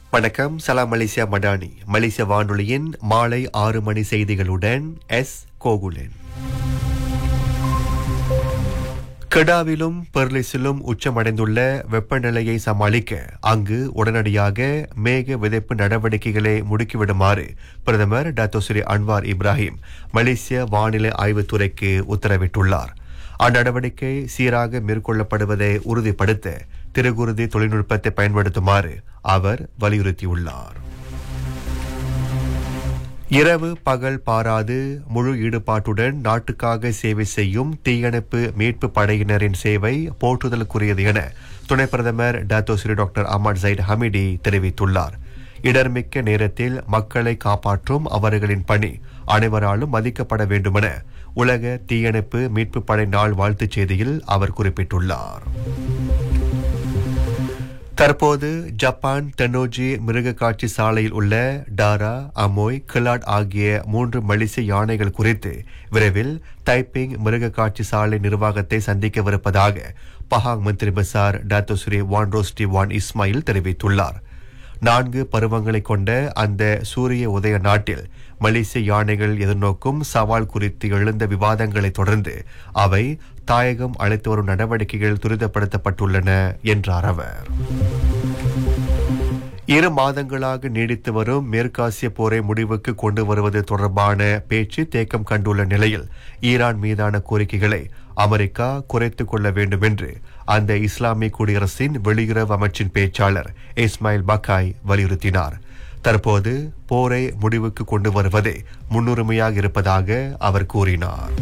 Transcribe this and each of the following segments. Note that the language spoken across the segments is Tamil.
வணக்கம் சலாம் மலேசியா மடானி மலேசிய வானொலியின் மாலை ஆறு மணி செய்திகளுடன் எஸ் கோகுலன் கெடாவிலும் பெர்லிஸிலும் உச்சமடைந்துள்ள வெப்பநிலையை சமாளிக்க அங்கு உடனடியாக மேக விதைப்பு நடவடிக்கைகளை முடுக்கிவிடுமாறு பிரதமர் டாக்டர் ஸ்ரீ அன்வார் இப்ராஹிம் மலேசிய வானிலை ஆய்வுத்துறைக்கு உத்தரவிட்டுள்ளார் அந்நடவடிக்கை சீராக மேற்கொள்ளப்படுவதை உறுதிப்படுத்த திருகுருதி தொழில்நுட்பத்தை பயன்படுத்துமாறு அவர் வலியுறுத்தியுள்ளார் இரவு பகல் பாராது முழு ஈடுபாட்டுடன் நாட்டுக்காக சேவை செய்யும் தீயணைப்பு மீட்பு படையினரின் சேவை போற்றுதலுக்குரியது என துணை பிரதமர் Dato Seri doctor Ahmad Zahid Hamidi தெரிவித்துள்ளார் இடர்மிக்க நேரத்தில் மக்களை காப்பாற்றும் அவர்களின் பணி அனைவராலும் மதிக்கப்பட வேண்டுமென உலக தீயணைப்பு மீட்பு படை நாள் வாழ்த்துச் செய்தியில் அவர் குறிப்பிட்டுள்ளார் தற்போது ஜப்பான் தென்னோஜி மிருக காட்சி சாலையில் உள்ள டாரா அமோய் கிலாட் ஆகிய மூன்று மலேசிய யானைகள் குறித்து விரைவில் தைப்பிங் மிருக காட்சி சாலை நிர்வாகத்தை சந்திக்கவிருப்பதாக Pahang Menteri Besar Dato Seri Wan Rosdi Wan Ismail தெரிவித்துள்ளார் நான்கு பருவங்களை கொண்ட அந்த சூரிய உதய நாட்டில் மலேசிய யானைகள் எதிர்நோக்கும் சவால் குறித்து எழுந்த விவாதங்களை தொடர்ந்து அவை தாயகம் அழைத்து வரும் நடவடிக்கைகள் துரிதப்படுத்தப்பட்டுள்ளன என்றார் அவர் இரு மாதங்களாக நீடித்து வரும் மேற்காசிய போரை முடிவுக்கு கொண்டு வருவது தொடர்பான பேச்சு தேக்கம் கண்டுள்ள நிலையில் ஈரான் மீதான கோரிக்கைகளை அமெரிக்கா குறைத்துக் கொள்ள வேண்டும் என்று அந்த இஸ்லாமிய குடியரசின் வெளியுறவு அமைச்சின் பேச்சாளர் இஸ்மாயில் பக்காய் வலியுறுத்தினார் தற்போது போரை முடிவுக்கு கொண்டு வருவதே முன்னுரிமையாக இருப்பதாக அவர் கூறினார்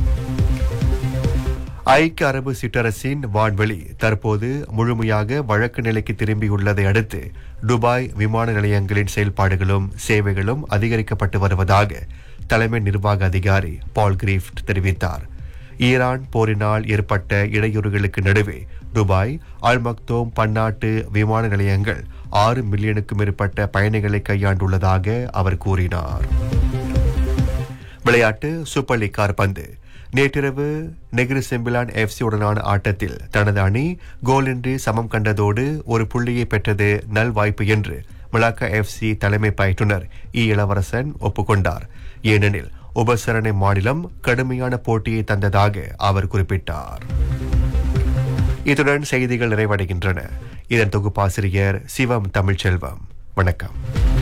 ஐக்கிய அரபு சிற்றரசின் வான்வெளி தற்போது முழுமையாக வழக்கு நிலைக்கு திரும்பியுள்ளதை அடுத்து துபாய் விமான நிலையங்களின் செயல்பாடுகளும் சேவைகளும் அதிகரிக்கப்பட்டு வருவதாக தலைமை நிர்வாக அதிகாரி பால் கிரீஃப்ட் தெரிவித்தார் ஈரான் போரினால் ஏற்பட்ட இடையூறுகளுக்கு நடுவே துபாய் அல் மக்தோம் பன்னாட்டு விமான நிலையங்கள் ஆறு மில்லியனுக்கும் மேற்பட்ட பயணிகளை கையாண்டுள்ளதாக அவர் கூறினார் விளையாட்டு சூப்பர் லீக் கார்பந்து நேற்றிரவு நெகிரி செம்பிலான் எஃப்சி உடனான ஆட்டத்தில் தனது அணி கோலின்றி சமம் கண்டதோடு ஒரு புள்ளியை பெற்றது நல் வாய்ப்பு என்று மிலாக்கா எஃப்சி தலைமை பயிற்றுனர் இ இளவரசன் ஒப்புக்கொண்டார் ஏனெனில் உபசரணை மாநிலம் கடுமையான போட்டியை தந்ததாக அவர் குறிப்பிட்டார் இத்துடன் செய்திகள் நிறைவடைகின்றன இதன் தொகுப்பாசிரியர் சிவம் தமிழ்ச்செல்வம் வணக்கம்